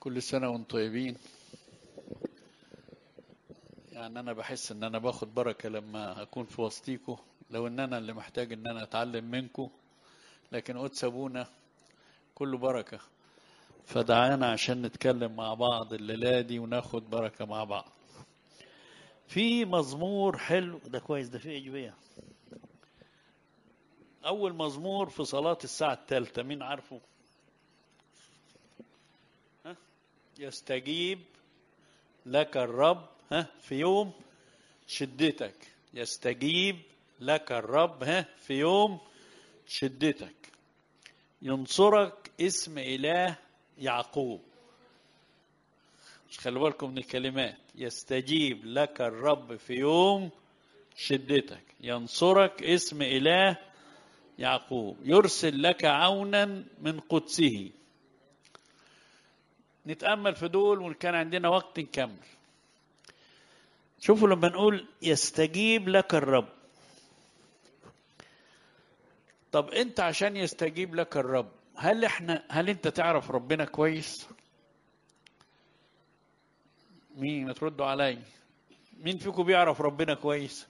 كل سنة وانتم طيبين يعني أنا بحس إن أنا باخد بركة لما أكون في وسطيكم لو إن أنا اللي محتاج إن أنا أتعلم منكم لكن قدس أبونا كله بركة فدعانا عشان نتكلم مع بعض الليلة دي وناخد بركة مع بعض في مزمور حلو ده كويس ده فيه إيجابية أول مزمور في صلاة الساعة الثالثة مين عارفه؟ ها؟ يستجيب لك الرب ها في يوم شدتك يستجيب لك الرب ها في يوم شدتك ينصرك اسم إله يعقوب مش خلوا بالكم من الكلمات يستجيب لك الرب في يوم شدتك ينصرك اسم إله يعقوب يرسل لك عونا من قدسه نتأمل في دول وإن كان عندنا وقت نكمل شوفوا لما نقول يستجيب لك الرب طب انت عشان يستجيب لك الرب هل احنا هل انت تعرف ربنا كويس مين ما تردوا علي مين فيكم بيعرف ربنا كويس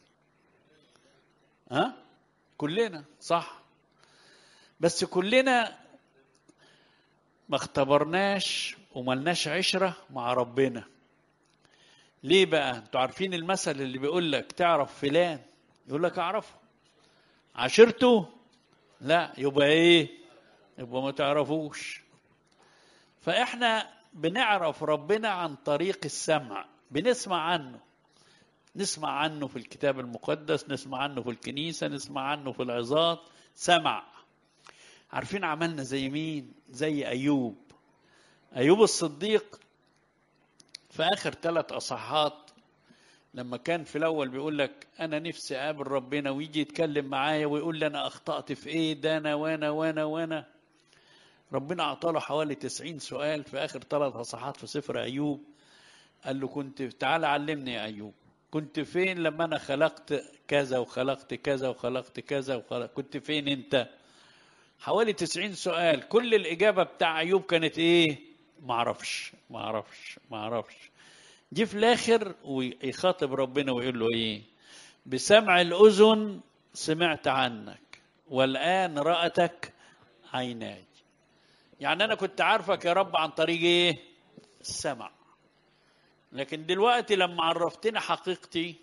ها كلنا صح بس كلنا ما اختبرناش وملناش عشرة مع ربنا ليه بقى انتوا عارفين المثل اللي بيقول لك تعرف فلان يقول لك اعرفه عشرته لا يبقى ايه يبقى ما تعرفوش فاحنا بنعرف ربنا عن طريق السمع بنسمع عنه نسمع عنه في الكتاب المقدس نسمع عنه في الكنيسة نسمع عنه في العظات سمع عارفين عملنا زي مين زي أيوب أيوب الصديق في آخر ثلاث أصحات لما كان في الأول بيقول لك أنا نفسي أقابل ربنا ويجي يتكلم معايا ويقول لي أنا أخطأت في إيه ده أنا وأنا وأنا وأنا ربنا أعطاله حوالي تسعين سؤال في آخر ثلاث أصحات في سفر أيوب قال له كنت تعالى علمني يا أيوب كنت فين لما أنا خلقت كذا وخلقت كذا وخلقت كذا وخلقت كنت فين أنت حوالي تسعين سؤال كل الإجابة بتاع أيوب كانت إيه معرفش معرفش معرفش جه في الآخر ويخاطب ربنا ويقول له إيه بسمع الأذن سمعت عنك والآن رأتك عيناي يعني أنا كنت عارفك يا رب عن طريق إيه السمع لكن دلوقتي لما عرفتني حقيقتي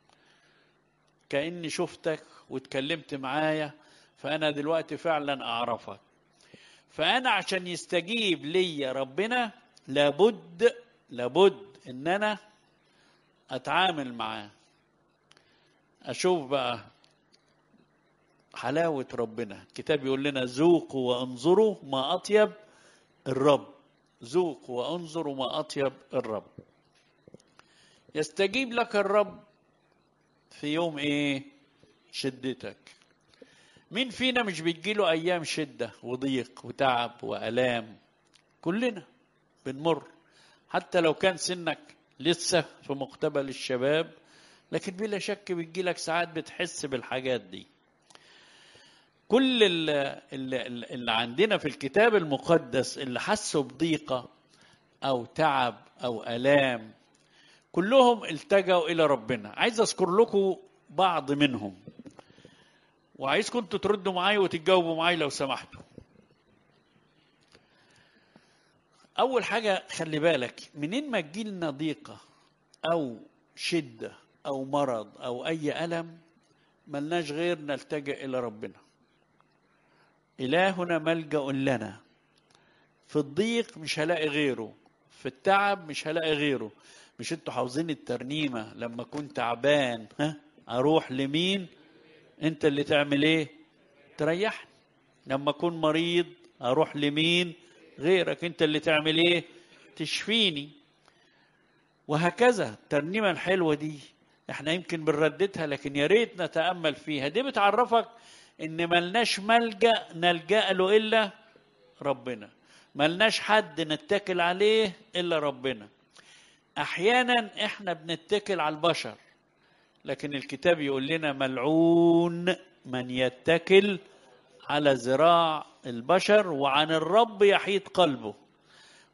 كأني شفتك واتكلمت معايا فأنا دلوقتي فعلا أعرفك فأنا عشان يستجيب لي ربنا لابد لابد إن أنا أتعامل معاه أشوف بقى حلاوة ربنا الكتاب يقول لنا ذوقوا وانظروا ما أطيب الرب ذوقوا وانظروا ما أطيب الرب يستجيب لك الرب في يوم ايه شدتك مين فينا مش بتجيله ايام شده وضيق وتعب والام كلنا بنمر حتى لو كان سنك لسه في مقتبل الشباب لكن بلا شك بتجيلك ساعات بتحس بالحاجات دي كل اللي, اللي, اللي عندنا في الكتاب المقدس اللي حسوا بضيقه او تعب او الام كلهم التجأوا إلى ربنا عايز أذكر لكم بعض منهم وعايزكم انتوا تردوا معايا وتتجاوبوا معايا لو سمحتوا أول حاجة خلي بالك منين ما تجيلنا ضيقة أو شدة أو مرض أو أي ألم ملناش غير نلتجئ إلى ربنا إلهنا ملجأ لنا في الضيق مش هلاقي غيره في التعب مش هلاقي غيره مش انتوا حافظين الترنيمه لما كنت تعبان ها اروح لمين انت اللي تعمل ايه تريحني لما اكون مريض اروح لمين غيرك انت اللي تعمل ايه تشفيني وهكذا الترنيمه الحلوه دي احنا يمكن بنرددها لكن يا ريت نتامل فيها دي بتعرفك ان ملناش ملجا نلجا له الا ربنا ملناش حد نتكل عليه الا ربنا احيانا احنا بنتكل على البشر لكن الكتاب يقول لنا ملعون من يتكل على ذراع البشر وعن الرب يحيط قلبه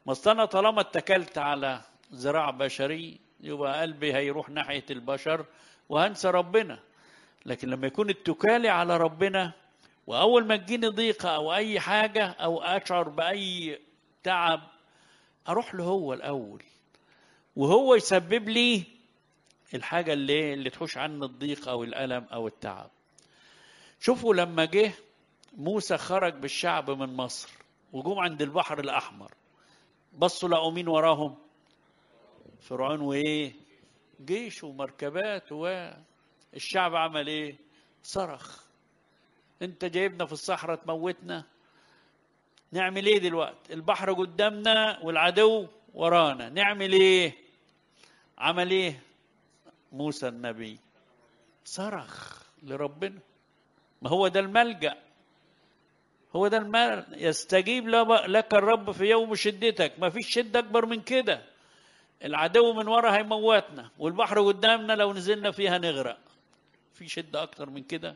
ما أصل انا طالما اتكلت على ذراع بشري يبقى قلبي هيروح ناحيه البشر وهنسى ربنا لكن لما يكون اتكالي على ربنا واول ما تجيني ضيقه او اي حاجه او اشعر باي تعب اروح له هو الاول وهو يسبب لي الحاجه اللي اللي تحوش عني الضيق او الالم او التعب شوفوا لما جه موسى خرج بالشعب من مصر وجم عند البحر الاحمر بصوا لقوا مين وراهم فرعون وايه جيش ومركبات والشعب عمل ايه صرخ انت جايبنا في الصحراء تموتنا نعمل ايه دلوقتي البحر قدامنا والعدو ورانا نعمل ايه عمل ايه موسى النبي صرخ لربنا ما هو ده الملجأ هو ده المال يستجيب لك الرب في يوم شدتك ما فيش شدة أكبر من كده العدو من ورا هيموتنا والبحر قدامنا لو نزلنا فيها نغرق في شدة أكتر من كده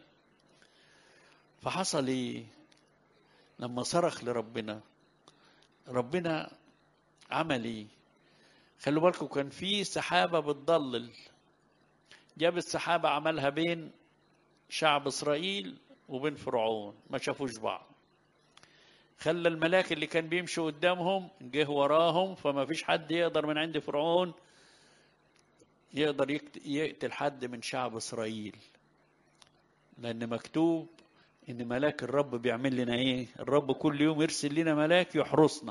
فحصل إيه لما صرخ لربنا ربنا عمل إيه خلوا بالكم كان في سحابة بتضلل جاب السحابة عملها بين شعب إسرائيل وبين فرعون ما شافوش بعض خلى الملاك اللي كان بيمشي قدامهم جه وراهم فما فيش حد يقدر من عند فرعون يقدر يقتل حد من شعب اسرائيل لان مكتوب ان ملاك الرب بيعمل لنا ايه الرب كل يوم يرسل لنا ملاك يحرسنا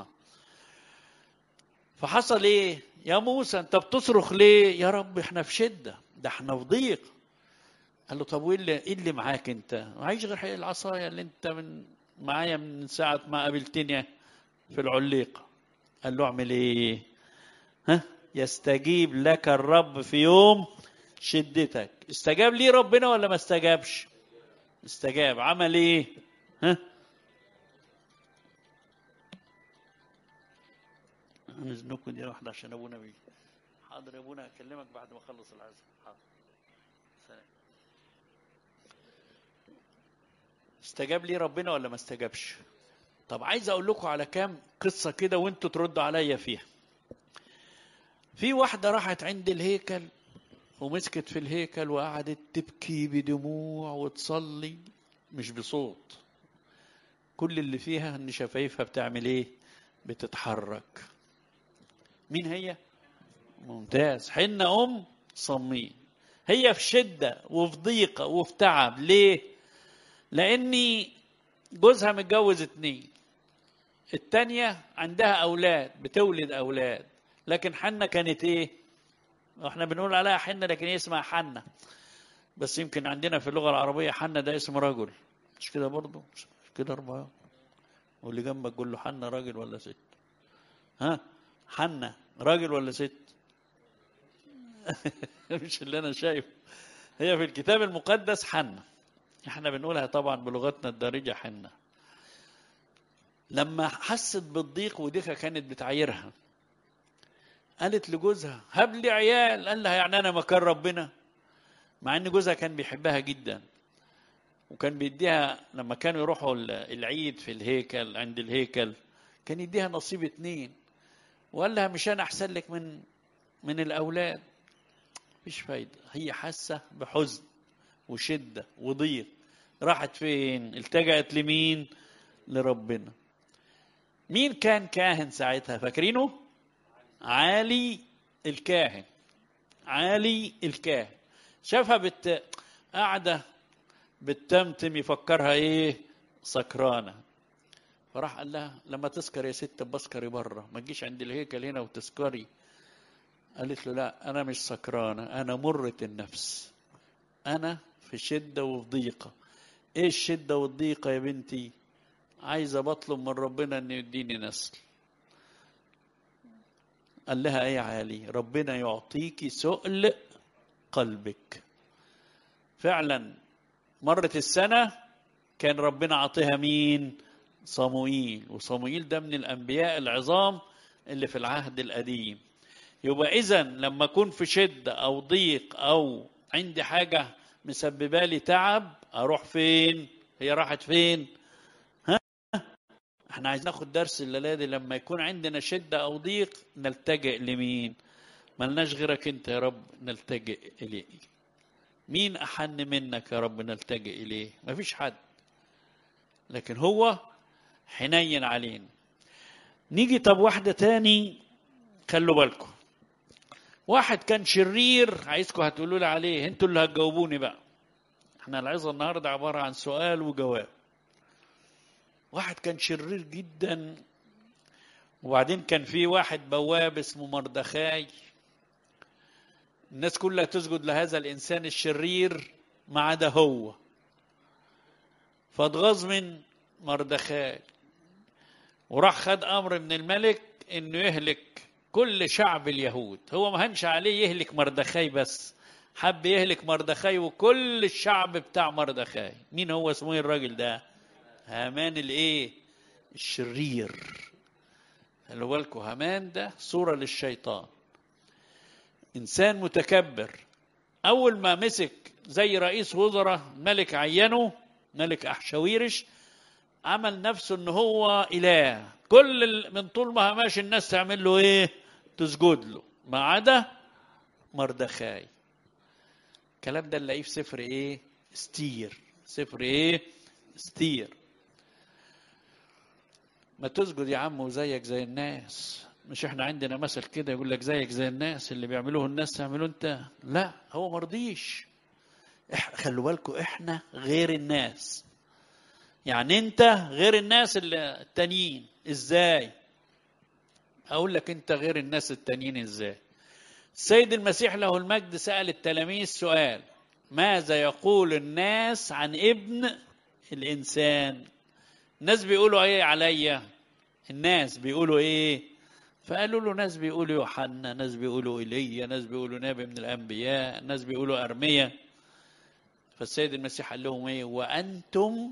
فحصل ايه يا موسى انت بتصرخ ليه يا رب احنا في شده ده احنا في ضيق قال له طب وايه اللي ايه اللي معاك انت معيش غير العصايه اللي انت من معايا من ساعة ما قابلتني في العليقة قال له اعمل ايه ها يستجيب لك الرب في يوم شدتك استجاب لي ربنا ولا ما استجابش استجاب عمل ايه ها نزنكم دي واحدة عشان ابونا بيجي حاضر يا ابونا اكلمك بعد ما اخلص العزاء حاضر سلام استجاب لي ربنا ولا ما استجابش طب عايز اقول لكم على كام قصه كده وانتوا تردوا عليا فيها في واحده راحت عند الهيكل ومسكت في الهيكل وقعدت تبكي بدموع وتصلي مش بصوت كل اللي فيها ان شفايفها بتعمل ايه بتتحرك مين هي ممتاز حنة ام صمين هي في شدة وفي ضيقة وفي تعب ليه لاني جوزها متجوز اتنين التانية عندها أولاد بتولد أولاد لكن حنة كانت إيه؟ احنا بنقول عليها حنة لكن هي اسمها حنة بس يمكن عندنا في اللغة العربية حنة ده اسم رجل مش كده برضه مش كده أربعة واللي جنبك قول له حنة راجل ولا ست ها حنة راجل ولا ست مش اللي أنا شايفه هي في الكتاب المقدس حنة احنا بنقولها طبعا بلغتنا الدارجة حنة لما حست بالضيق وديكها كانت بتعايرها قالت لجوزها هب لي عيال قال لها يعني انا مكان ربنا مع ان جوزها كان بيحبها جدا وكان بيديها لما كانوا يروحوا العيد في الهيكل عند الهيكل كان يديها نصيب اتنين وقال لها مش انا احسن لك من من الاولاد مفيش فايده هي حاسه بحزن وشده وضيق راحت فين التجأت لمين لربنا مين كان كاهن ساعتها فاكرينه عالي الكاهن عالي الكاهن شافها بت قاعده بالتمتم يفكرها ايه سكرانه فراح قال لها لما تسكر يا ست بسكري بره ما تجيش عند الهيكل هنا وتسكري قالت له لا انا مش سكرانه انا مره النفس انا في شده وفي ضيقه ايه الشده والضيقه يا بنتي عايزه بطلب من ربنا انه يديني نسل قال لها ايه عالي ربنا يعطيكي سؤل قلبك فعلا مرت السنه كان ربنا عطيها مين صموئيل وصموئيل ده من الانبياء العظام اللي في العهد القديم يبقى اذا لما اكون في شده او ضيق او عندي حاجه مسببه لي تعب اروح فين هي راحت فين ها احنا عايزين ناخد درس الليله دي لما يكون عندنا شده او ضيق نلتجئ لمين ملناش غيرك انت يا رب نلتجئ اليه مين احن منك يا رب نلتجئ اليه مفيش حد لكن هو حنين علينا نيجي طب واحده تاني خلوا بالكم واحد كان شرير عايزكم هتقولوا لي عليه انتوا اللي هتجاوبوني بقى احنا العظه النهارده عباره عن سؤال وجواب واحد كان شرير جدا وبعدين كان في واحد بواب اسمه مردخاي الناس كلها تسجد لهذا الانسان الشرير ما عدا هو فاتغاظ من مردخاي وراح خد امر من الملك انه يهلك كل شعب اليهود هو ما هنش عليه يهلك مردخاي بس حب يهلك مردخاي وكل الشعب بتاع مردخاي مين هو اسمه ايه الراجل ده هامان الايه الشرير خلوا بالكم هامان ده صوره للشيطان انسان متكبر اول ما مسك زي رئيس وزراء ملك عينه ملك احشاويرش عمل نفسه ان هو اله كل من طول ما ماشي الناس تعمل له ايه تسجد له ما عدا مردخاي الكلام ده نلاقيه في سفر ايه ستير سفر ايه ستير ما تسجد يا عم وزيك زي الناس مش احنا عندنا مثل كده يقول لك زيك زي الناس اللي بيعملوه الناس تعملوه انت لا هو مرضيش إح... خلوا بالكم احنا غير الناس يعني انت غير الناس اللي التانيين ازاي اقول لك انت غير الناس التانيين ازاي السيد المسيح له المجد سأل التلاميذ سؤال ماذا يقول الناس عن ابن الانسان الناس بيقولوا ايه عليا الناس بيقولوا ايه فقالوا له ناس بيقولوا يوحنا ناس بيقولوا ايليا ناس بيقولوا نبي من الانبياء ناس بيقولوا ارميا فالسيد المسيح قال لهم ايه وانتم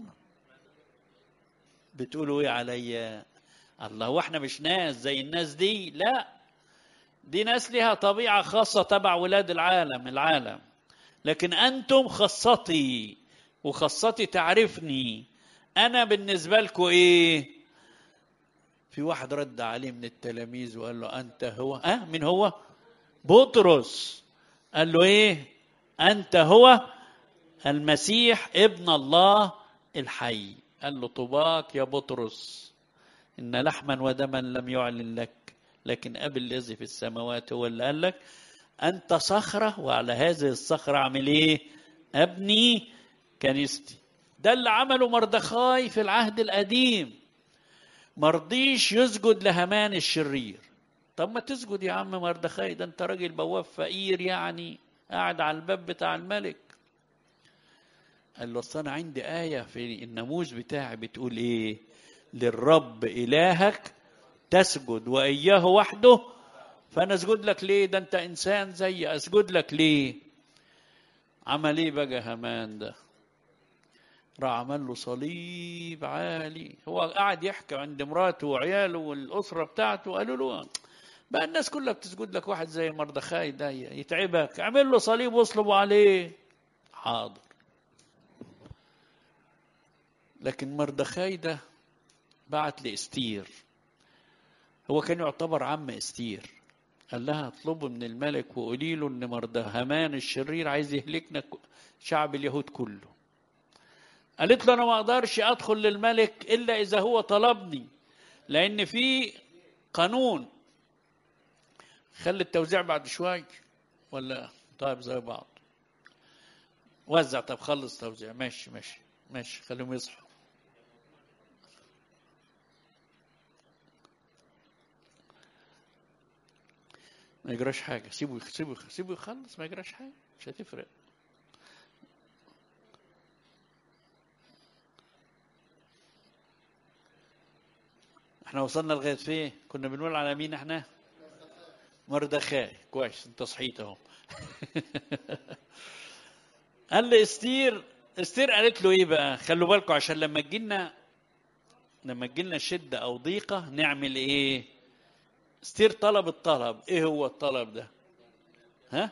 بتقولوا ايه عليا الله واحنا مش ناس زي الناس دي لا دي ناس لها طبيعة خاصة تبع ولاد العالم العالم لكن أنتم خاصتي وخاصتي تعرفني أنا بالنسبة لكم إيه في واحد رد عليه من التلاميذ وقال له أنت هو أه من هو بطرس قال له إيه أنت هو المسيح ابن الله الحي قال له طباك يا بطرس إن لحما ودما لم يعلن لك لكن أبي الذي في السماوات هو اللي قال لك أنت صخرة وعلى هذه الصخرة أعمل إيه؟ أبني كنيستي ده اللي عمله مردخاي في العهد القديم مرضيش يسجد لهمان الشرير طب ما تسجد يا عم مردخاي ده انت راجل بواب فقير يعني قاعد على الباب بتاع الملك قال له اصل انا عندي ايه في الناموس بتاعي بتقول ايه للرب الهك تسجد واياه وحده فانا اسجد لك ليه ده انت انسان زي اسجد لك ليه عمل ايه بقى هامان ده راح عمل له صليب عالي هو قاعد يحكي عند مراته وعياله والاسره بتاعته قالوا له بقى الناس كلها بتسجد لك واحد زي مردخاي ده يتعبك اعمل له صليب واصلبوا عليه حاضر لكن مردخاي ده بعت لاستير هو كان يعتبر عم استير قال لها اطلبوا من الملك وقولي له ان مرد هامان الشرير عايز يهلكنا شعب اليهود كله قالت له انا ما اقدرش ادخل للملك الا اذا هو طلبني لان في قانون خلي التوزيع بعد شوي ولا طيب زي بعض وزع طب خلص توزيع ماشي ماشي ماشي خليهم يصحوا ما يجراش حاجه سيبه سيبه سيبه يخلص ما يجراش حاجه مش هتفرق احنا وصلنا لغايه فين كنا بنقول على مين احنا مردخاي كويس انت صحيت اهو قال لي استير استير قالت له ايه بقى خلوا بالكم عشان لما تجينا لما تجينا شده او ضيقه نعمل ايه استير طلب الطلب ايه هو الطلب ده ها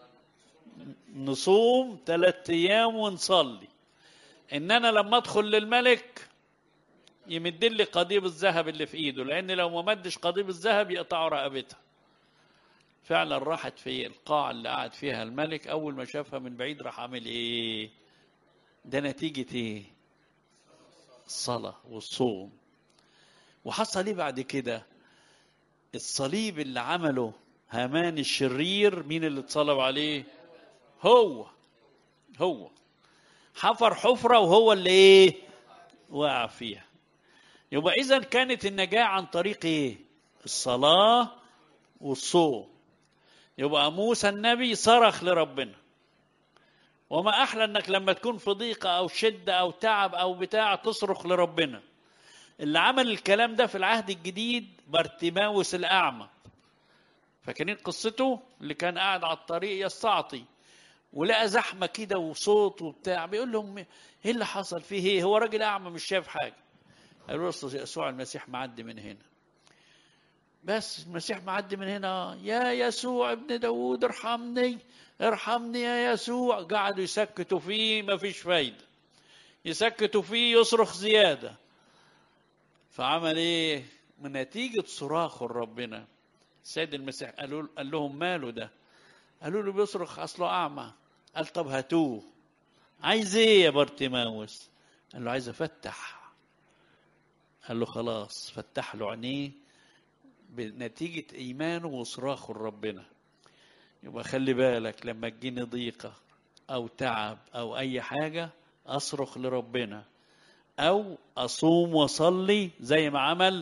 نصوم ثلاثة ايام ونصلي ان انا لما ادخل للملك يمد لي قضيب الذهب اللي في ايده لان لو ما مدش قضيب الذهب يقطعوا رقبتها فعلا راحت في القاعة اللي قعد فيها الملك أول ما شافها من بعيد راح عامل إيه؟ ده نتيجة إيه؟ الصلاة والصوم وحصل إيه بعد كده؟ الصليب اللي عمله هامان الشرير مين اللي اتصلب عليه؟ هو هو حفر حفرة وهو اللي إيه؟ وقع فيها يبقى إذا كانت النجاة عن طريق إيه؟ الصلاة والصوم يبقى موسى النبي صرخ لربنا وما احلى انك لما تكون في ضيقه او شده او تعب او بتاع تصرخ لربنا اللي عمل الكلام ده في العهد الجديد بارتيماوس الاعمى فاكرين قصته اللي كان قاعد على الطريق يستعطي ولقى زحمه كده وصوت وبتاع بيقول لهم ايه اللي حصل فيه ايه هو راجل اعمى مش شايف حاجه قالوا له يسوع المسيح معدي من هنا بس المسيح معدي من هنا يا يسوع ابن داوود ارحمني ارحمني يا يسوع قعدوا يسكتوا فيه ما فيش فايدة يسكتوا فيه يصرخ زيادة فعمل ايه من نتيجة صراخه لربنا السيد المسيح قالوا قال لهم ماله ده قالوا له بيصرخ اصله اعمى قال طب هاتوه عايز ايه يا بارتيماوس قال له عايز افتح قال له خلاص فتح له عينيه بنتيجة إيمانه وصراخه لربنا يبقى خلي بالك لما تجيني ضيقة أو تعب أو أي حاجة أصرخ لربنا أو أصوم وأصلي زي ما عمل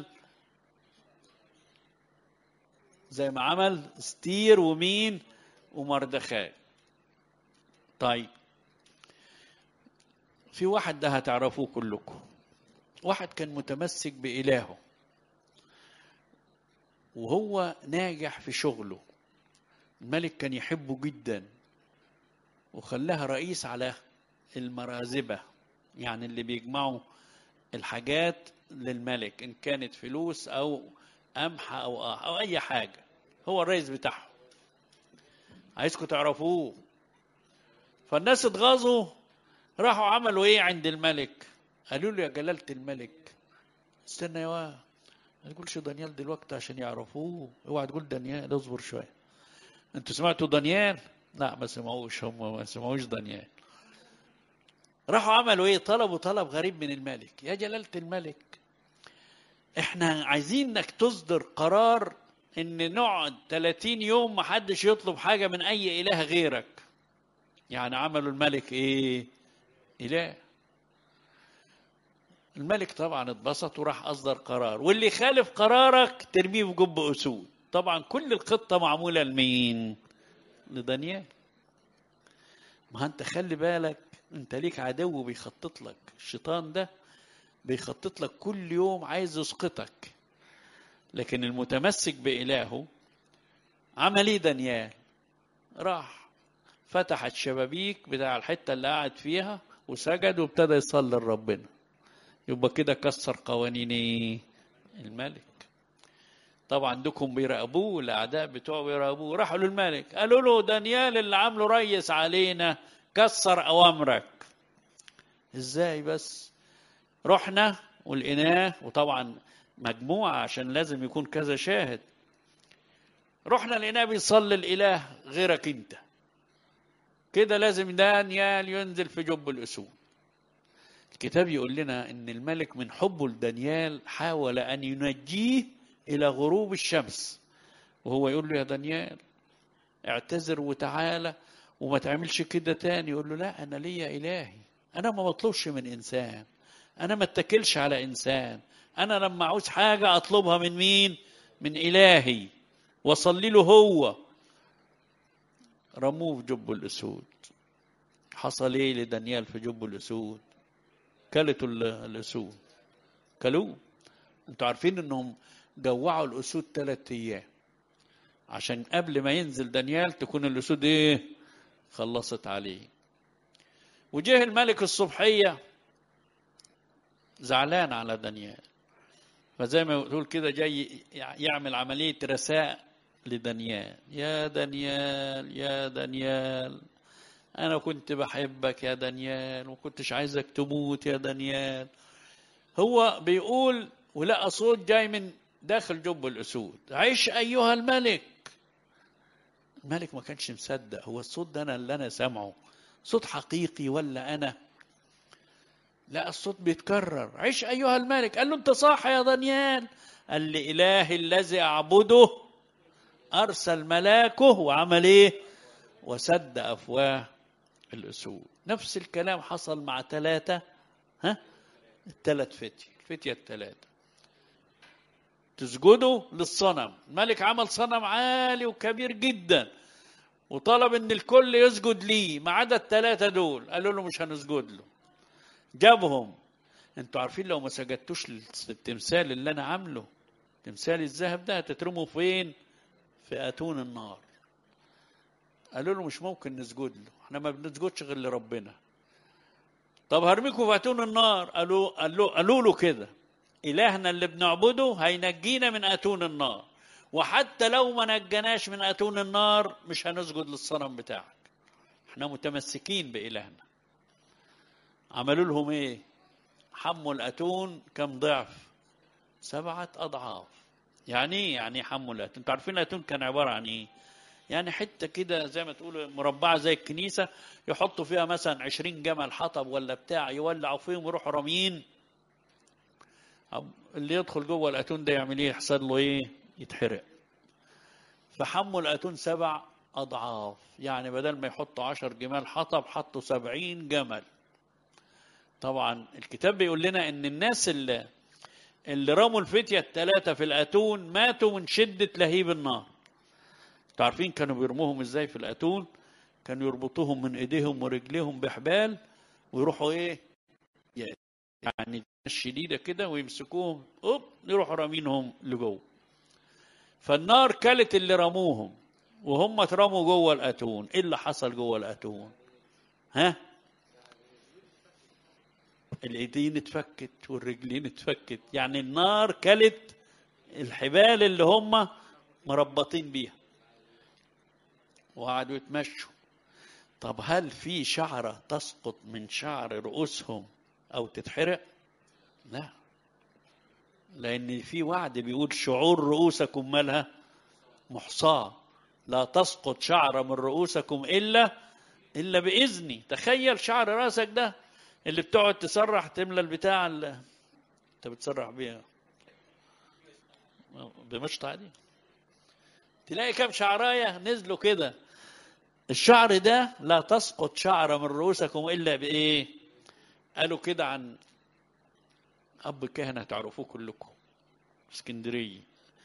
زي ما عمل ستير ومين ومردخاي طيب في واحد ده هتعرفوه كلكم واحد كان متمسك بإلهه وهو ناجح في شغله الملك كان يحبه جدا وخلاها رئيس على المرازبة يعني اللي بيجمعوا الحاجات للملك إن كانت فلوس أو قمح أو أو أي حاجة هو الرئيس بتاعهم عايزكم تعرفوه فالناس اتغاظوا راحوا عملوا ايه عند الملك قالوا له يا جلالة الملك استنى يا واد ما تقولش دانيال دلوقتي عشان يعرفوه اوعى تقول دانيال اصبر شويه انتوا سمعتوا دانيال لا ما سمعوش هم ما سمعوش دانيال راحوا عملوا ايه طلبوا طلب غريب من الملك يا جلالة الملك احنا عايزين انك تصدر قرار ان نقعد 30 يوم ما حدش يطلب حاجة من اي اله غيرك يعني عملوا الملك ايه اله الملك طبعا اتبسط وراح اصدر قرار واللي خالف قرارك ترميه في جب اسود طبعا كل الخطه معموله لمين لدانيال ما انت خلي بالك انت ليك عدو بيخطط لك الشيطان ده بيخطط لك كل يوم عايز يسقطك لكن المتمسك بإلهه عمل ايه دانيال راح فتح الشبابيك بتاع الحته اللي قاعد فيها وسجد وابتدى يصلي لربنا يبقى كده كسر قوانين الملك طبعا عندكم بيراقبوه الاعداء بتوعه بيراقبوه راحوا للملك قالوا له دانيال اللي عامله ريس علينا كسر اوامرك ازاي بس رحنا ولقيناه وطبعا مجموعه عشان لازم يكون كذا شاهد رحنا لقيناه بيصلي الاله غيرك انت كده لازم دانيال ينزل في جب الاسود الكتاب يقول لنا ان الملك من حبه لدانيال حاول ان ينجيه الى غروب الشمس وهو يقول له يا دانيال اعتذر وتعالى وما تعملش كده تاني يقول له لا انا ليا الهي انا ما بطلبش من انسان انا ما اتكلش على انسان انا لما عاوز حاجه اطلبها من مين من الهي واصلي له هو رموه في جب الاسود حصل ايه لدانيال في جب الاسود كلته الاسود كلوه انتوا عارفين انهم جوعوا الاسود ثلاث ايام عشان قبل ما ينزل دانيال تكون الاسود ايه خلصت عليه وجه الملك الصبحيه زعلان على دانيال فزي ما تقول كده جاي يعمل عمليه رساء لدانيال يا دانيال يا دانيال أنا كنت بحبك يا دانيال وكنتش عايزك تموت يا دانيال هو بيقول ولقى صوت جاي من داخل جب الاسود عيش ايها الملك الملك ما كانش مصدق هو الصوت ده انا اللي انا سامعه صوت حقيقي ولا انا لا الصوت بيتكرر عيش ايها الملك قال له انت صح يا دانيال قال لي الهي الذي اعبده ارسل ملاكه وعمل ايه وسد افواه الاسود نفس الكلام حصل مع ثلاثه ها الثلاث فتية الفتية الثلاثة تسجدوا للصنم الملك عمل صنم عالي وكبير جدا وطلب ان الكل يسجد ليه ما عدا الثلاثة دول قالوا له مش هنسجد له جابهم انتوا عارفين لو ما سجدتوش للتمثال اللي انا عامله تمثال الذهب ده هتترموا فين في اتون النار قالوا له مش ممكن نسجد له احنا ما بنسجدش غير لربنا طب هرميكم في اتون النار قالوا قالوا قالوا له كده الهنا اللي بنعبده هينجينا من اتون النار وحتى لو ما نجناش من اتون النار مش هنسجد للصنم بتاعك احنا متمسكين بالهنا عملوا لهم ايه حموا الاتون كم ضعف سبعة اضعاف يعني ايه يعني حموا الاتون انتوا عارفين الاتون كان عبارة عن ايه يعني حتة كده زي ما تقولوا مربعة زي الكنيسة يحطوا فيها مثلا عشرين جمل حطب ولا بتاع يولعوا فيهم ويروحوا راميين اللي يدخل جوه الاتون ده يعمل ايه يحصل له ايه يتحرق فحموا الاتون سبع اضعاف يعني بدل ما يحطوا عشر جمال حطب حطوا سبعين جمل طبعا الكتاب بيقول لنا ان الناس اللي اللي رموا الفتية الثلاثة في الأتون ماتوا من شدة لهيب النار عارفين كانوا بيرموهم ازاي في الأتون كانوا يربطوهم من ايديهم ورجليهم بحبال ويروحوا ايه يعني شديدة كده ويمسكوهم اوب يروحوا رامينهم لجوه فالنار كلت اللي رموهم وهم اترموا جوه الأتون ايه اللي حصل جوه الأتون ها الايدين اتفكت والرجلين اتفكت يعني النار كلت الحبال اللي هم مربطين بيها وقعدوا يتمشوا طب هل في شعرة تسقط من شعر رؤوسهم أو تتحرق؟ لا لأن في وعد بيقول شعور رؤوسكم مالها محصاة لا تسقط شعرة من رؤوسكم إلا إلا بإذني تخيل شعر راسك ده اللي بتقعد تسرح تملى البتاع اللي انت بتسرح بيها بمشط عادي تلاقي كم شعرايه نزلوا كده الشعر ده لا تسقط شعرة من رؤوسكم إلا بإيه قالوا كده عن أب كهنة تعرفوه كلكم اسكندرية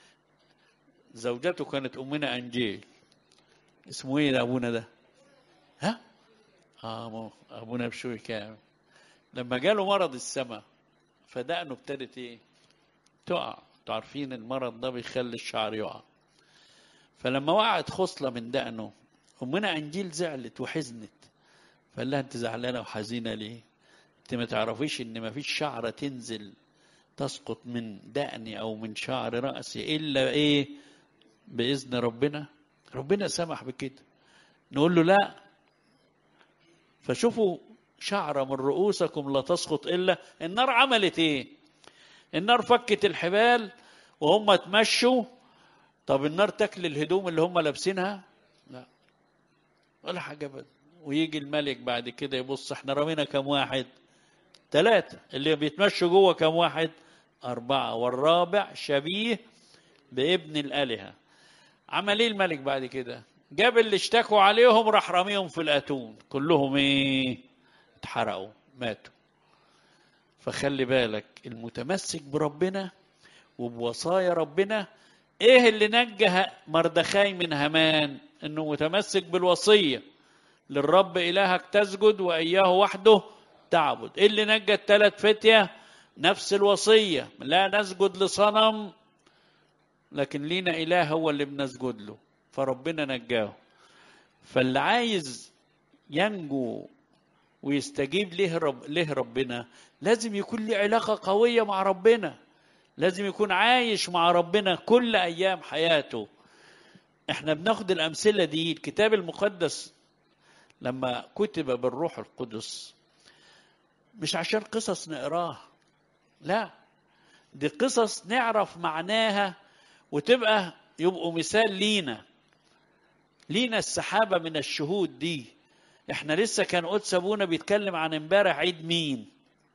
زوجته كانت أمنا أنجيل اسمه إيه أبونا ده ها آه مو أبونا بشوي كامل لما جاله مرض السماء فدقنه ابتدت إيه تقع انتوا عارفين المرض ده بيخلي الشعر يقع فلما وقعت خصلة من دقنه أمنا أنجيل زعلت وحزنت فقال لها أنت زعلانة وحزينة ليه؟ أنت ما تعرفيش إن ما فيش شعرة تنزل تسقط من دقني أو من شعر رأسي إلا إيه؟ بإذن ربنا ربنا سمح بكده نقول له لا فشوفوا شعرة من رؤوسكم لا تسقط إلا النار عملت إيه؟ النار فكت الحبال وهم اتمشوا طب النار تاكل الهدوم اللي هم لابسينها؟ لا ولا حاجة ابدا ويجي الملك بعد كده يبص احنا رمينا كم واحد ثلاثة اللي بيتمشوا جوه كم واحد أربعة والرابع شبيه بابن الآلهة عمل ايه الملك بعد كده جاب اللي اشتكوا عليهم راح رميهم في الأتون كلهم ايه اتحرقوا ماتوا فخلي بالك المتمسك بربنا وبوصايا ربنا ايه اللي نجى مردخاي من همان انه متمسك بالوصيه للرب الهك تسجد واياه وحده تعبد ايه اللي نجى الثلاث فتيه نفس الوصيه لا نسجد لصنم لكن لينا اله هو اللي بنسجد له فربنا نجاه فاللي عايز ينجو ويستجيب له رب له ربنا لازم يكون له علاقه قويه مع ربنا لازم يكون عايش مع ربنا كل ايام حياته احنا بناخد الامثله دي الكتاب المقدس لما كتب بالروح القدس مش عشان قصص نقراها لا دي قصص نعرف معناها وتبقى يبقوا مثال لينا لينا السحابة من الشهود دي احنا لسه كان قدس ابونا بيتكلم عن امبارح عيد مين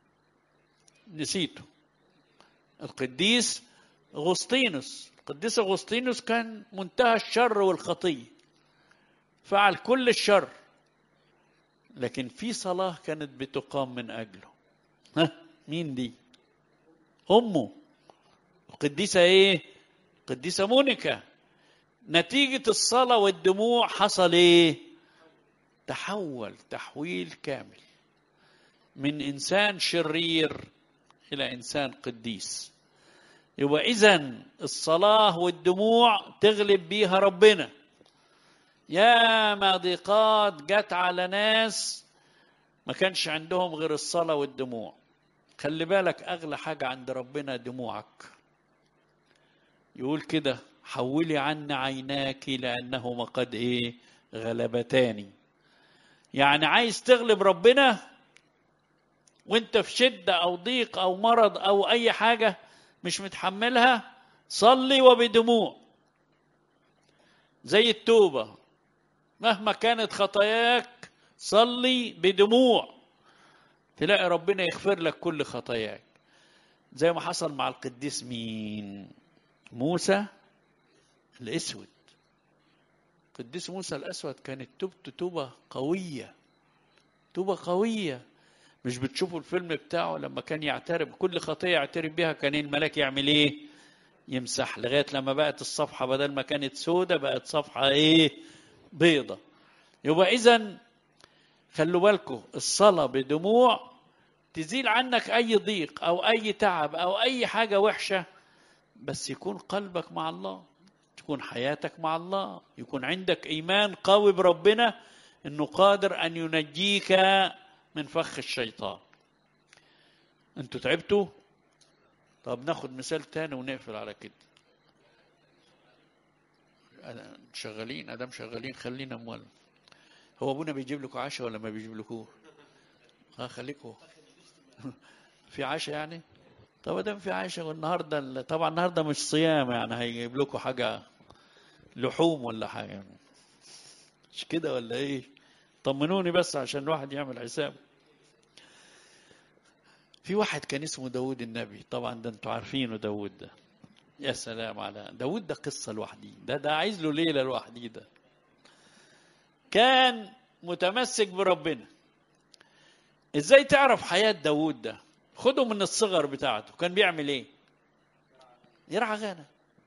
نسيته القديس اغسطينوس القديس اغسطينوس كان منتهى الشر والخطيه فعل كل الشر لكن في صلاه كانت بتقام من اجله ها مين دي امه القديسه ايه القديسه مونيكا نتيجه الصلاه والدموع حصل ايه تحول تحويل كامل من انسان شرير الى انسان قديس يبقى اذا الصلاه والدموع تغلب بيها ربنا يا ما ضيقات جت على ناس ما كانش عندهم غير الصلاه والدموع خلي بالك اغلى حاجه عند ربنا دموعك يقول كده حولي عنا عيناك لانهما قد ايه غلبتاني يعني عايز تغلب ربنا وانت في شده او ضيق او مرض او اي حاجه مش متحملها صلي وبدموع زي التوبه مهما كانت خطاياك صلي بدموع تلاقي ربنا يغفر لك كل خطاياك زي ما حصل مع القديس مين موسى الاسود القديس موسى الاسود كانت توبته توبه قويه توبه قويه مش بتشوفوا الفيلم بتاعه لما كان يعترف كل خطيه يعترف بيها كان الملاك يعمل ايه يمسح لغايه لما بقت الصفحه بدل ما كانت سودة بقت صفحه ايه بيضة يبقى اذا خلوا بالكم الصلاه بدموع تزيل عنك اي ضيق او اي تعب او اي حاجه وحشه بس يكون قلبك مع الله تكون حياتك مع الله يكون عندك ايمان قوي بربنا انه قادر ان ينجيك من فخ الشيطان انتوا تعبتوا طب ناخد مثال تاني ونقفل على كده شغالين ادام شغالين خلينا اموال هو ابونا بيجيب لكم عشاء ولا ما بيجيب لكم ها خليكم في عشاء يعني طب ادام في عشاء والنهارده طبعا النهارده مش صيام يعني هيجيب لكم حاجه لحوم ولا حاجه مش كده ولا ايه طمنوني بس عشان الواحد يعمل حساب في واحد كان اسمه داود النبي طبعا ده انتوا عارفينه داود ده يا سلام على داود ده قصة لوحدي ده ده عايز له ليلة لوحدي ده كان متمسك بربنا ازاي تعرف حياة داود ده خده من الصغر بتاعته كان بيعمل ايه يرعى غنم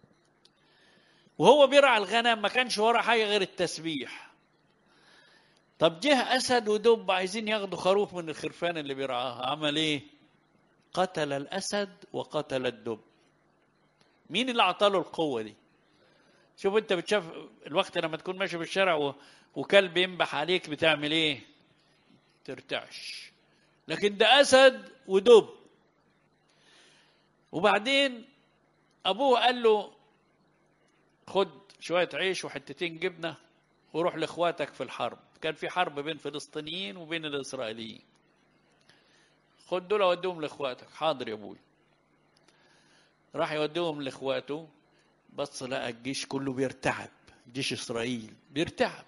وهو بيرعى الغنم ما كانش ورا حاجة غير التسبيح طب جه أسد ودب عايزين ياخدوا خروف من الخرفان اللي بيرعاها عمل ايه قتل الأسد وقتل الدب مين اللي اعطاله القوه دي شوف انت بتشاف الوقت لما تكون ماشي في الشارع و... وكلب ينبح عليك بتعمل ايه ترتعش لكن ده اسد ودب وبعدين ابوه قال له خد شويه عيش وحتتين جبنه وروح لاخواتك في الحرب كان في حرب بين فلسطينيين وبين الاسرائيليين خد دول وديهم لاخواتك حاضر يا ابوي راح يوديهم لاخواته بص لقى الجيش كله بيرتعب جيش اسرائيل بيرتعب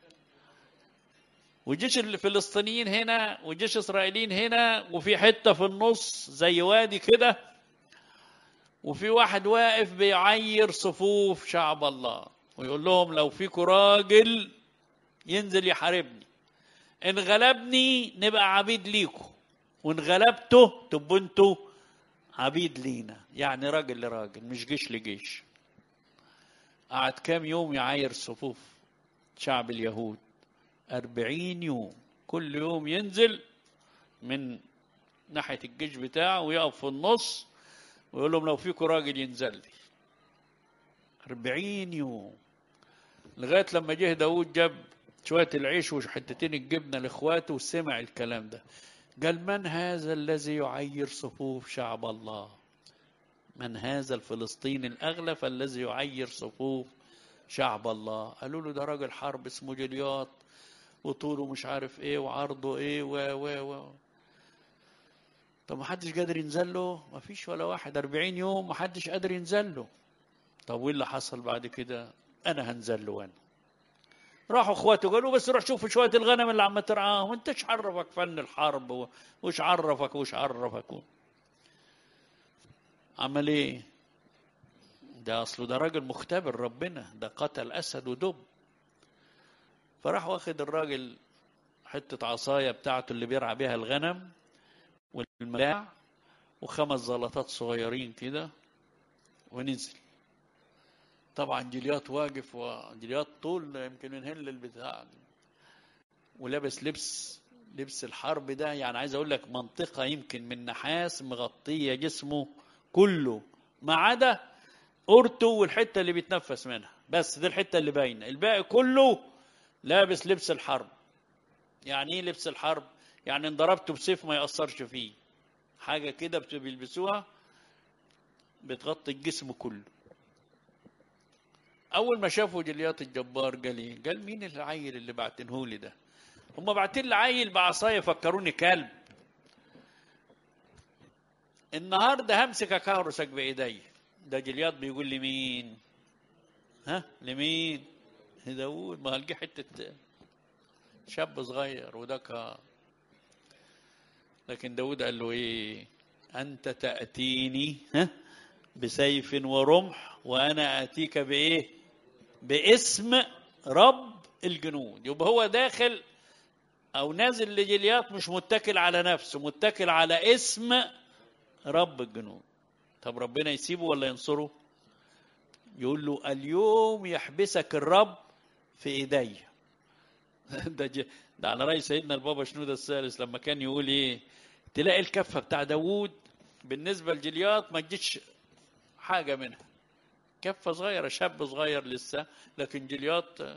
وجيش الفلسطينيين هنا وجيش اسرائيليين هنا وفي حته في النص زي وادي كده وفي واحد واقف بيعير صفوف شعب الله ويقول لهم لو فيكم راجل ينزل يحاربني ان غلبني نبقى عبيد ليكم وان غلبته تبقوا انتوا عبيد لينا يعني راجل لراجل مش جيش لجيش قعد كام يوم يعاير صفوف شعب اليهود أربعين يوم كل يوم ينزل من ناحية الجيش بتاعه ويقف في النص ويقول لهم لو فيكم راجل ينزل لي أربعين يوم لغاية لما جه داود جاب شوية العيش وحتتين الجبنة لإخواته وسمع الكلام ده قال من هذا الذي يعير صفوف شعب الله من هذا الفلسطيني الأغلف الذي يعير صفوف شعب الله قالوا له ده راجل حرب اسمه جلياط وطوله مش عارف ايه وعرضه ايه و و و طب ما حدش قادر ينزل له ما فيش ولا واحد 40 يوم ما حدش قادر ينزل له طب وايه اللي حصل بعد كده انا هنزل له انا راحوا اخواته قالوا بس روح شوف شويه الغنم اللي عم ترعاهم انت ايش عرفك فن الحرب و- وش عرفك وش عرفك و- عمل ايه ده اصله ده راجل مختبر ربنا ده قتل اسد ودب فراح واخد الراجل حته عصايه بتاعته اللي بيرعى بيها الغنم والملاع وخمس زلطات صغيرين كده ونزل طبعا جليات واقف وجليات طول يمكن من هنا للبتاع ولابس لبس لبس الحرب ده يعني عايز اقول لك منطقه يمكن من نحاس مغطيه جسمه كله ما عدا قرته والحته اللي بيتنفس منها بس دي الحته اللي باينه الباقي كله لابس لبس الحرب يعني ايه لبس الحرب يعني ان ضربته بسيف ما ياثرش فيه حاجه كده بت- بيلبسوها بتغطي الجسم كله اول ما شافوا جليات الجبار قال ايه قال مين العيل اللي بعتنهولي ده هم باعتين لي عيل بعصايه فكروني كلب النهارده همسكك ههرسك بايدي ده جليات بيقول لي مين ها لمين داوود ما هلقي حته شاب صغير وده كا لكن داود قال له ايه انت تاتيني ها بسيف ورمح وانا اتيك بايه باسم رب الجنود يبقى هو داخل او نازل لجليات مش متكل على نفسه متكل على اسم رب الجنود طب ربنا يسيبه ولا ينصره يقول له اليوم يحبسك الرب في ايدي ده ج... ده على رأي سيدنا البابا شنودة الثالث لما كان يقول ايه تلاقي الكفة بتاع داوود بالنسبة لجليات ما تجيش حاجة منها كفة صغيرة شاب صغير لسه لكن جليات آه،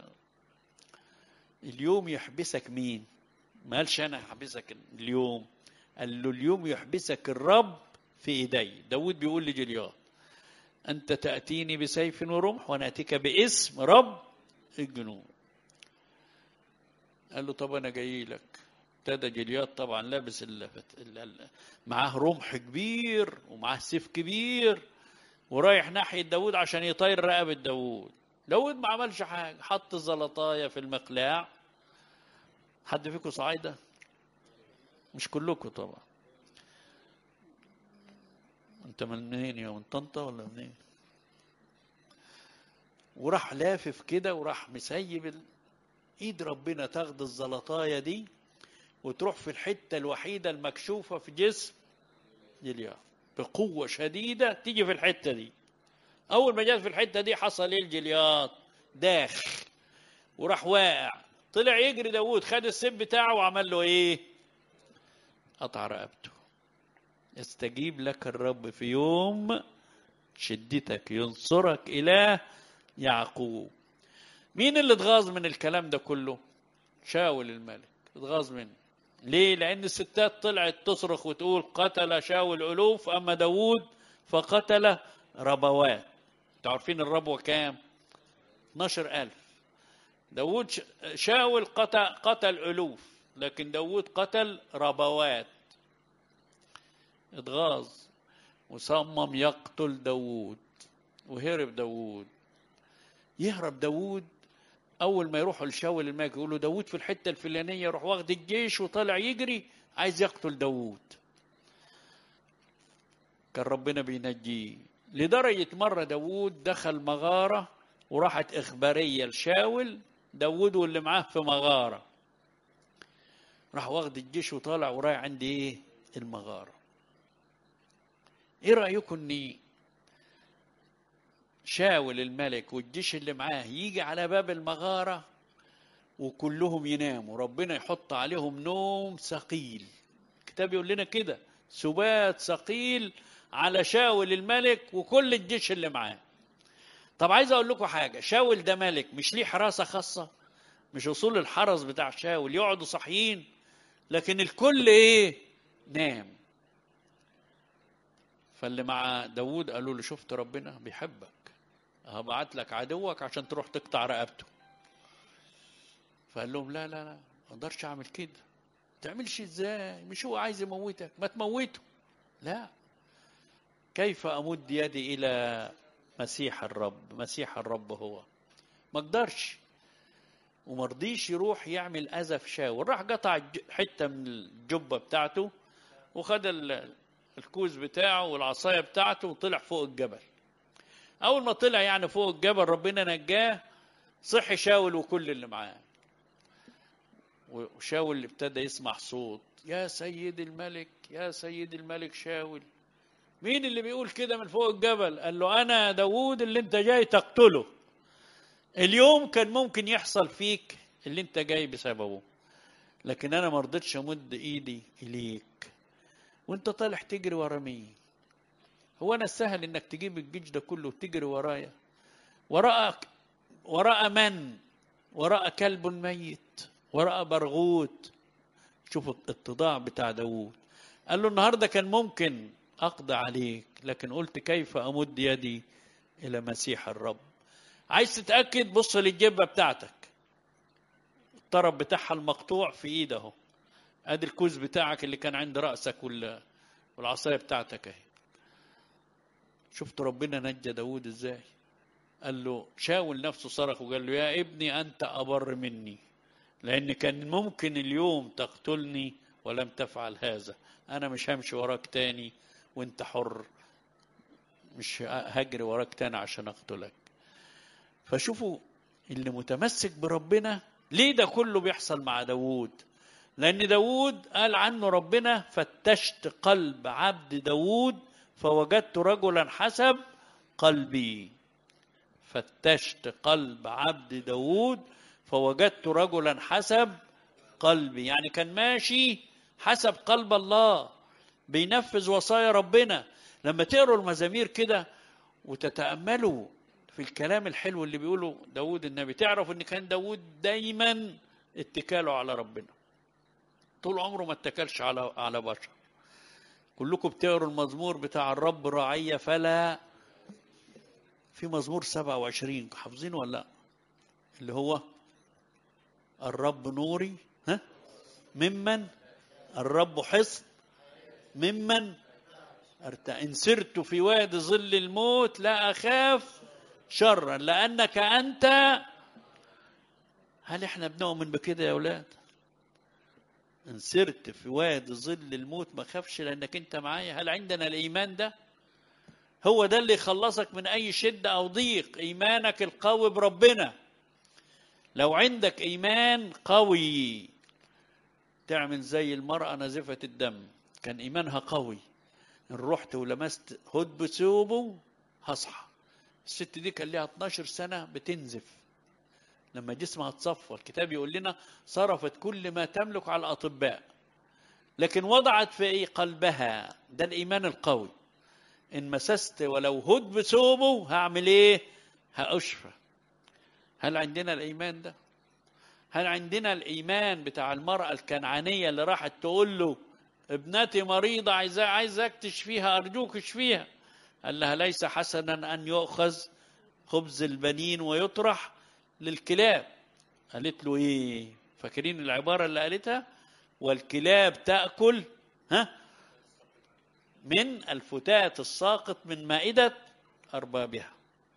اليوم يحبسك مين ما قالش انا هحبسك اليوم قال له اليوم يحبسك الرب في ايدي داود بيقول لجليات انت تاتيني بسيف ورمح وانا اتيك باسم رب الجنود قال له طب انا جاي لك ابتدى جليات طبعا لابس ال... ال... ال... معاه رمح كبير ومعاه سيف كبير ورايح ناحية داود عشان يطير رقبة داود داود ما عملش حاجة حط الزلطاية في المقلاع حد فيكم صعايدة مش كلكم طبعا انت من منين يا من طنطا ولا منين وراح لافف كده وراح مسيب ال... ايد ربنا تاخد الزلطايه دي وتروح في الحته الوحيده المكشوفه في جسم جليا بقوه شديده تيجي في الحته دي اول ما جت في الحته دي حصل ايه الجليات داخ وراح واقع طلع يجري داوود خد السيف بتاعه وعمل له ايه قطع رقبته يستجيب لك الرب في يوم شدتك ينصرك اله يعقوب مين اللي اتغاظ من الكلام ده كله شاول الملك اتغاظ منه ليه لان الستات طلعت تصرخ وتقول قتل شاول الوف اما داوود فقتل ربوات انتوا عارفين الربوه كام 12000 داوود ش- شاول قتل قتل الوف لكن داوود قتل ربوات اتغاظ وصمم يقتل داوود وهرب داوود يهرب داوود اول ما يروحوا لشاول الملك يقولوا داوود في الحته الفلانيه يروح واخد الجيش وطالع يجري عايز يقتل داوود كان ربنا بينجيه لدرجه مره داوود دخل مغاره وراحت اخباريه لشاول داوود واللي معاه في مغاره راح واخد الجيش وطالع ورايح عند ايه المغاره ايه رايكم اني شاول الملك والجيش اللي معاه يجي على باب المغارة وكلهم يناموا ربنا يحط عليهم نوم ثقيل الكتاب يقول لنا كده سبات ثقيل على شاول الملك وكل الجيش اللي معاه طب عايز اقول لكم حاجة شاول ده ملك مش ليه حراسة خاصة مش اصول الحرس بتاع شاول يقعدوا صاحيين لكن الكل ايه نام فاللي مع داوود قالوا له شفت ربنا بيحبك هبعت لك عدوك عشان تروح تقطع رقبته فقال لهم لا لا لا ما اقدرش اعمل كده ما تعملش ازاي مش هو عايز يموتك ما تموته لا كيف امد يدي الى مسيح الرب مسيح الرب هو ما قدرش وما رضيش يروح يعمل اذى في شاول راح قطع الج- حته من الجبه بتاعته وخد ال- الكوز بتاعه والعصايه بتاعته وطلع فوق الجبل اول ما طلع يعني فوق الجبل ربنا نجاه صحي شاول وكل اللي معاه وشاول ابتدى يسمع صوت يا سيد الملك يا سيد الملك شاول مين اللي بيقول كده من فوق الجبل قال له انا داوود اللي انت جاي تقتله اليوم كان ممكن يحصل فيك اللي انت جاي بسببه لكن انا ما رضيتش امد ايدي اليك وانت طالع تجري ورا مين هو انا السهل انك تجيب الجيش ده كله وتجري ورايا وراءك وراء من وراء كلب ميت وراء برغوت شوفوا الاتضاع بتاع داوود قال له النهارده كان ممكن اقضي عليك لكن قلت كيف امد يدي الى مسيح الرب عايز تتاكد بص للجبه بتاعتك الطرف بتاعها المقطوع في ايده اهو ادي الكوز بتاعك اللي كان عند راسك وال- والعصايه بتاعتك اهي شفت ربنا نجى داود ازاي قال له شاول نفسه صرخ وقال له يا ابني انت ابر مني لان كان ممكن اليوم تقتلني ولم تفعل هذا انا مش همشي وراك تاني وانت حر مش هجري وراك تاني عشان اقتلك فشوفوا اللي متمسك بربنا ليه ده كله بيحصل مع داوود لأن داوود قال عنه ربنا فتشت قلب عبد داوود فوجدت رجلا حسب قلبي فتشت قلب عبد داوود فوجدت رجلا حسب قلبي يعني كان ماشي حسب قلب الله بينفذ وصايا ربنا لما تقروا المزامير كده وتتأملوا في الكلام الحلو اللي بيقوله داود النبي تعرف ان كان داود دايما اتكاله على ربنا طول عمره ما اتكلش على على بشر كلكم بتقروا المزمور بتاع الرب راعية فلا في مزمور 27 حافظينه ولا لا اللي هو الرب نوري ها ممن الرب حصن ممن أرت... إن سرت في واد ظل الموت لا أخاف شرا لأنك أنت هل احنا بنؤمن بكده يا أولاد إن سرت في واد ظل الموت ما خافش لأنك أنت معايا هل عندنا الإيمان ده هو ده اللي يخلصك من أي شدة أو ضيق إيمانك القوي بربنا لو عندك إيمان قوي تعمل زي المرأة نازفة الدم كان إيمانها قوي إن رحت ولمست هد بثوبه هصحى الست دي كان لها 12 سنة بتنزف لما جسمها اتصفى الكتاب يقول لنا صرفت كل ما تملك على الأطباء لكن وضعت في إيه قلبها ده الإيمان القوي إن مسست ولو هد بثوبه هعمل إيه هأشفى هل عندنا الإيمان ده هل عندنا الإيمان بتاع المرأة الكنعانية اللي راحت تقول له ابنتي مريضة عايزة عايزك تشفيها أرجوك اشفيها قال لها ليس حسنا أن يؤخذ خبز البنين ويطرح للكلاب قالت له إيه فاكرين العبارة اللي قالتها والكلاب تأكل ها من الفتات الساقط من مائدة أربابها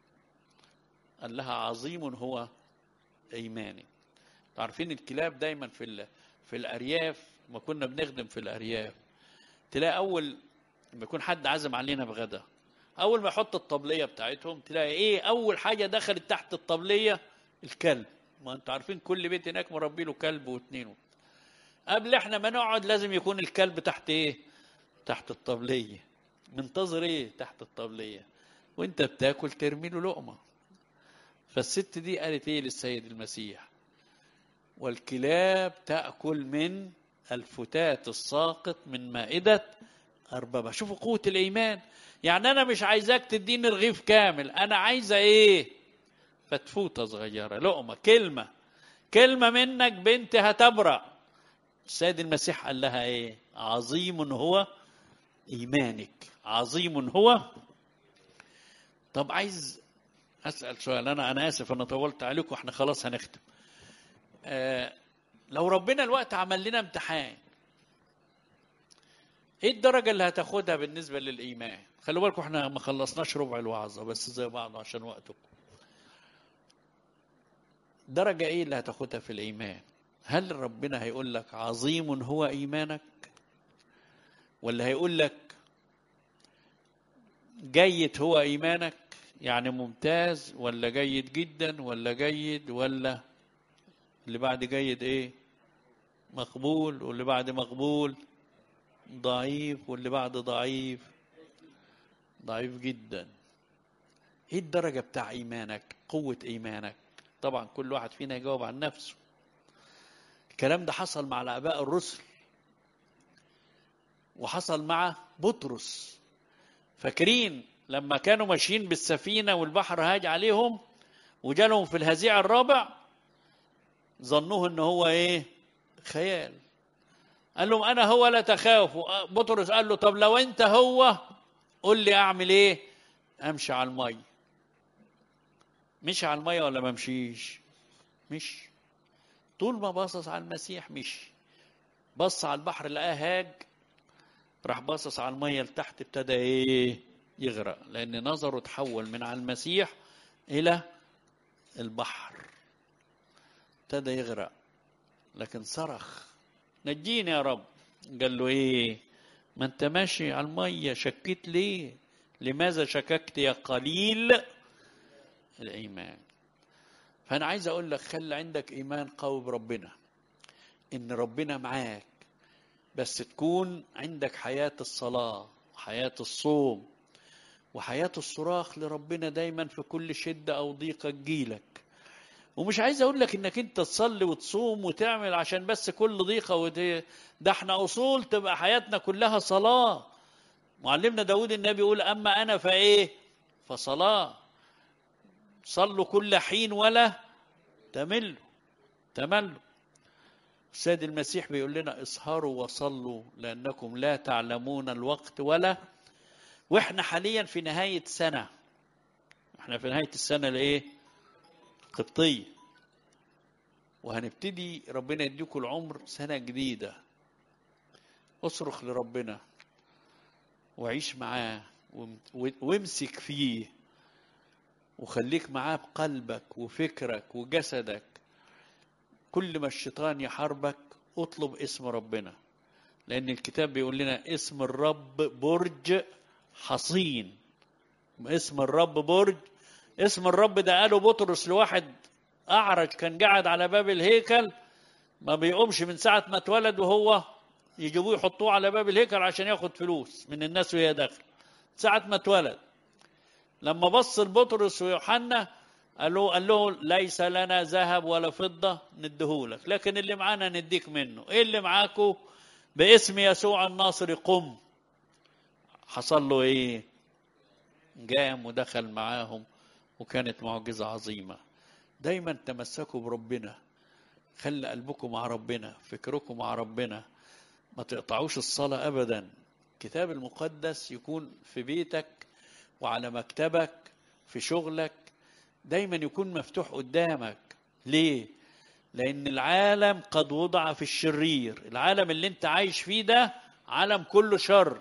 قال لها عظيم هو إيماني عارفين الكلاب دايما في ال... في الأرياف ما كنا بنخدم في الأرياف تلاقي أول لما يكون حد عازم علينا بغدا أول ما يحط الطبلية بتاعتهم تلاقي إيه أول حاجة دخلت تحت الطبلية الكلب ما أنتوا عارفين كل بيت هناك مربي له كلب واثنين قبل احنا ما نقعد لازم يكون الكلب تحت ايه تحت الطبلية منتظر ايه تحت الطبلية وانت بتاكل ترمي له لقمة فالست دي قالت ايه للسيد المسيح والكلاب تأكل من الفتات الساقط من مائدة أربابها شوفوا قوة الإيمان يعني أنا مش عايزاك تديني رغيف كامل أنا عايزة إيه فتفوتة صغيرة لقمة كلمة كلمة منك بنتي هتبرأ السيد المسيح قال لها إيه عظيم هو إيمانك عظيم هو طب عايز أسأل سؤال أنا أنا آسف أنا طولت عليكم إحنا خلاص هنختم آه لو ربنا الوقت عمل لنا امتحان ايه الدرجة اللي هتاخدها بالنسبة للإيمان؟ خلوا بالكم احنا ما خلصناش ربع الوعظة بس زي بعض عشان وقتكم. درجة ايه اللي هتاخدها في الإيمان؟ هل ربنا هيقول لك عظيم هو إيمانك؟ ولا هيقول لك جيد هو إيمانك؟ يعني ممتاز ولا جيد جدا ولا جيد ولا اللي بعد جيد ايه؟ مقبول واللي بعد مقبول ضعيف واللي بعد ضعيف ضعيف جدا ايه الدرجة بتاع ايمانك قوة ايمانك طبعا كل واحد فينا يجاوب عن نفسه الكلام ده حصل مع الاباء الرسل وحصل مع بطرس فاكرين لما كانوا ماشيين بالسفينة والبحر هاج عليهم وجالهم في الهزيع الرابع ظنوه ان هو ايه خيال قال لهم انا هو لا تخافوا بطرس قال له طب لو انت هو قول لي اعمل ايه امشي على الميه مشي على الميه ولا ما مشيش مش طول ما باصص على المسيح مشي بص على البحر لقاه هاج راح باصص على الميه لتحت ابتدى ايه يغرق لان نظره تحول من على المسيح الى البحر ابتدى يغرق لكن صرخ نجيني يا رب قال له ايه ما انت ماشي على الميه شكيت ليه لماذا شككت يا قليل الايمان فانا عايز اقول لك خلي عندك ايمان قوي بربنا ان ربنا معاك بس تكون عندك حياه الصلاه وحياه الصوم وحياه الصراخ لربنا دايما في كل شده او ضيقه تجيلك ومش عايز اقول لك انك انت تصلي وتصوم وتعمل عشان بس كل ضيقه ودي ده احنا اصول تبقى حياتنا كلها صلاه معلمنا داود النبي يقول اما انا فايه فصلاه صلوا كل حين ولا تملوا تملوا السيد المسيح بيقول لنا اسهروا وصلوا لانكم لا تعلمون الوقت ولا واحنا حاليا في نهايه سنه احنا في نهايه السنه الايه قبطية وهنبتدي ربنا يديكم العمر سنة جديدة اصرخ لربنا وعيش معاه وامسك فيه وخليك معاه بقلبك وفكرك وجسدك كل ما الشيطان يحاربك اطلب اسم ربنا لأن الكتاب بيقول لنا اسم الرب برج حصين اسم الرب برج اسم الرب ده قاله بطرس لواحد أعرج كان قاعد على باب الهيكل ما بيقومش من ساعة ما اتولد وهو يجيبوه يحطوه على باب الهيكل عشان ياخد فلوس من الناس وهي داخل ساعة ما اتولد لما بص لبطرس ويوحنا قال له قال له ليس لنا ذهب ولا فضة نديهولك لكن اللي معانا نديك منه ايه اللي معاكو باسم يسوع الناصري قم حصل له ايه قام ودخل معاهم وكانت معجزة عظيمة دايما تمسكوا بربنا خلي قلبكم مع ربنا فكركم مع ربنا ما تقطعوش الصلاة أبدا الكتاب المقدس يكون في بيتك وعلى مكتبك في شغلك دايما يكون مفتوح قدامك ليه لأن العالم قد وضع في الشرير العالم اللي انت عايش فيه ده عالم كله شر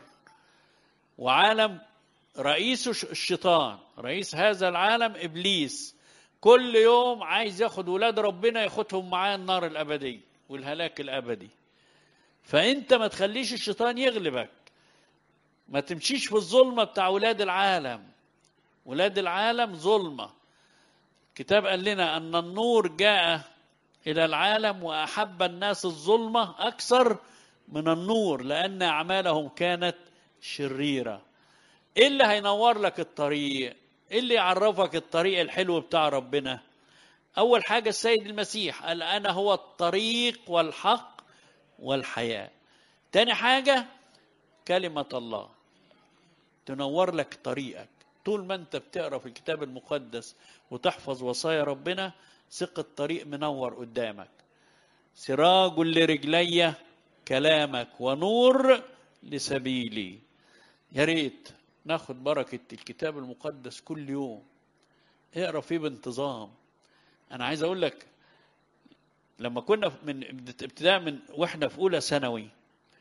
وعالم رئيسه الشيطان رئيس هذا العالم ابليس كل يوم عايز ياخد ولاد ربنا ياخدهم معاه النار الابديه والهلاك الابدي فانت ما تخليش الشيطان يغلبك ما تمشيش في الظلمه بتاع ولاد العالم ولاد العالم ظلمه الكتاب قال لنا ان النور جاء الى العالم واحب الناس الظلمه اكثر من النور لان اعمالهم كانت شريره ايه اللي هينور لك الطريق ايه اللي يعرفك الطريق الحلو بتاع ربنا اول حاجه السيد المسيح قال انا هو الطريق والحق والحياه تاني حاجه كلمه الله تنور لك طريقك طول ما انت بتقرا في الكتاب المقدس وتحفظ وصايا ربنا ثق الطريق منور قدامك سراج لرجلي كلامك ونور لسبيلي يا ريت ناخد بركة الكتاب المقدس كل يوم اقرا فيه بانتظام انا عايز اقول لك لما كنا من ابتداء من واحنا في اولى ثانوي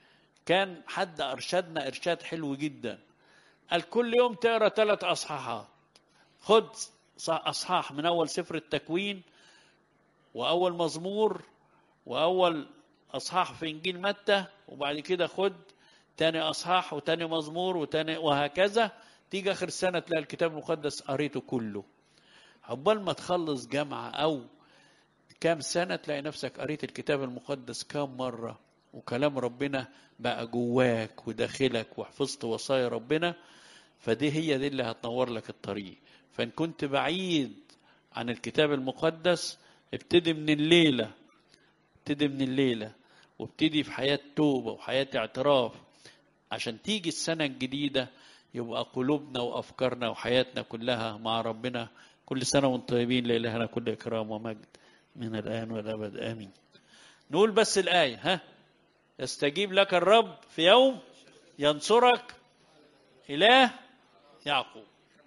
كان حد ارشدنا ارشاد حلو جدا قال كل يوم تقرا ثلاث اصحاحات خد اصحاح من اول سفر التكوين واول مزمور واول اصحاح في انجيل متى وبعد كده خد تاني اصحاح وتاني مزمور وتاني وهكذا تيجي اخر السنه تلاقي الكتاب المقدس قريته كله عقبال ما تخلص جامعه او كام سنه تلاقي نفسك قريت الكتاب المقدس كام مره وكلام ربنا بقى جواك وداخلك وحفظت وصايا ربنا فدي هي دي اللي هتنور لك الطريق فان كنت بعيد عن الكتاب المقدس ابتدي من الليله ابتدي من الليله وابتدي في حياه توبه وحياه اعتراف عشان تيجي السنه الجديده يبقى قلوبنا وافكارنا وحياتنا كلها مع ربنا كل سنه وانتم طيبين لالهنا كل اكرام ومجد من الان والابد امين نقول بس الايه ها يستجيب لك الرب في يوم ينصرك اله يعقوب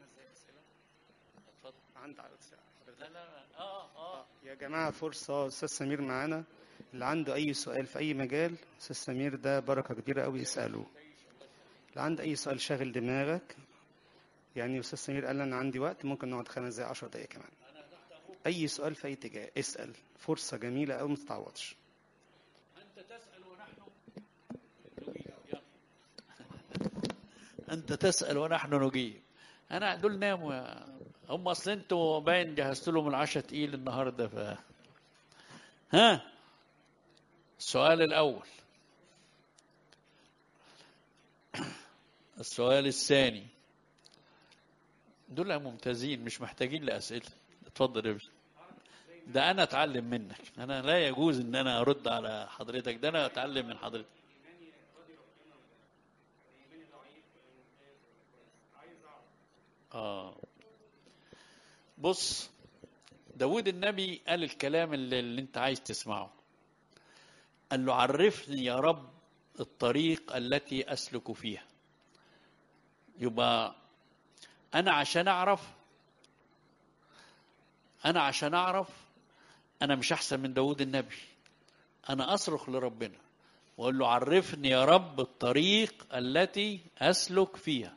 عند اه اه يا جماعه فرصه استاذ سمير معانا اللي عنده اي سؤال في اي مجال استاذ سمير ده بركه كبيره قوي يساله اللي عنده اي سؤال شاغل دماغك يعني استاذ سمير قال انا عندي وقت ممكن نقعد خمس دقايق 10 دقايق كمان اي سؤال في اي اتجاه اسال فرصه جميله قوي ما تتعوضش انت تسال ونحن نجيب انت تسال ونحن نجيب انا دول ناموا يا هم اصل انتوا باين جهزت لهم العشاء تقيل النهارده ف ها السؤال الاول السؤال الثاني دول ممتازين مش محتاجين لاسئله اتفضل يا باشا ده انا اتعلم منك انا لا يجوز ان انا ارد على حضرتك ده انا اتعلم من حضرتك اه بص داود النبي قال الكلام اللي, اللي انت عايز تسمعه قال له عرفني يا رب الطريق التي اسلك فيها يبقى انا عشان اعرف انا عشان اعرف انا مش احسن من داود النبي انا اصرخ لربنا واقول له عرفني يا رب الطريق التي اسلك فيها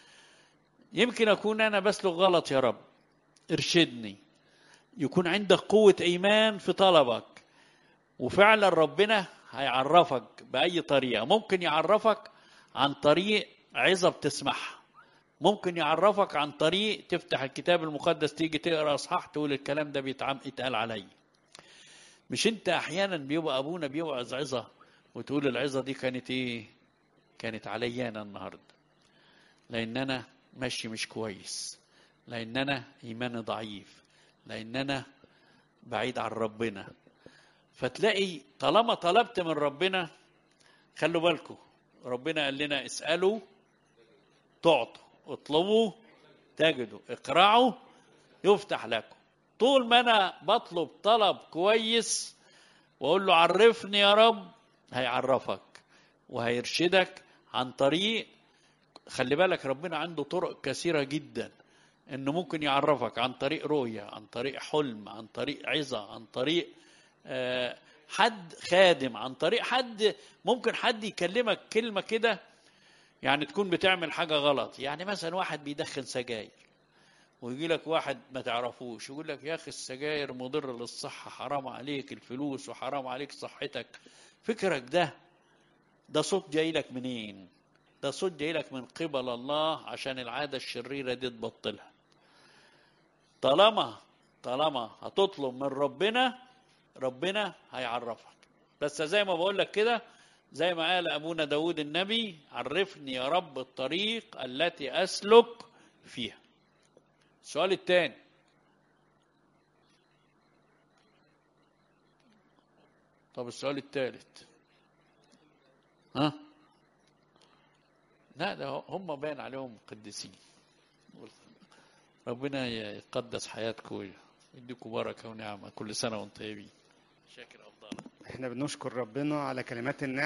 يمكن اكون انا بسلك غلط يا رب ارشدني يكون عندك قوة ايمان في طلبك وفعلا ربنا هيعرفك باي طريقة ممكن يعرفك عن طريق عظة بتسمعها ممكن يعرفك عن طريق تفتح الكتاب المقدس تيجي تقرا اصحاح تقول الكلام ده بيتعم اتقال عليا مش انت احيانا بيبقى ابونا بيوعظ عظه وتقول العظه دي كانت ايه كانت عليا انا النهارده لان انا ماشي مش كويس لان انا ايماني ضعيف لان انا بعيد عن ربنا فتلاقي طالما طلبت من ربنا خلوا بالكم ربنا قال لنا اسالوا تعطوا اطلبوا تجدوا اقرعوا يفتح لكم طول ما انا بطلب طلب كويس واقول له عرفني يا رب هيعرفك وهيرشدك عن طريق خلي بالك ربنا عنده طرق كثيره جدا انه ممكن يعرفك عن طريق رؤيه عن طريق حلم عن طريق عظه عن طريق آه حد خادم عن طريق حد ممكن حد يكلمك كلمه كده يعني تكون بتعمل حاجة غلط يعني مثلا واحد بيدخن سجاير ويجي لك واحد ما تعرفوش يقول لك يا أخي السجاير مضر للصحة حرام عليك الفلوس وحرام عليك صحتك فكرك ده ده صوت جاي لك منين ده صوت جاي لك من قبل الله عشان العادة الشريرة دي تبطلها طالما طالما هتطلب من ربنا ربنا هيعرفك بس زي ما بقول لك كده زي ما قال أبونا داود النبي عرفني يا رب الطريق التي أسلك فيها السؤال الثاني طب السؤال الثالث ها لا ده هم باين عليهم قديسين ربنا يقدس حياتكم ويديكم بركه ونعمه كل سنه وانتم طيبين شاكر افضل احنا بنشكر ربنا على كلمات النعم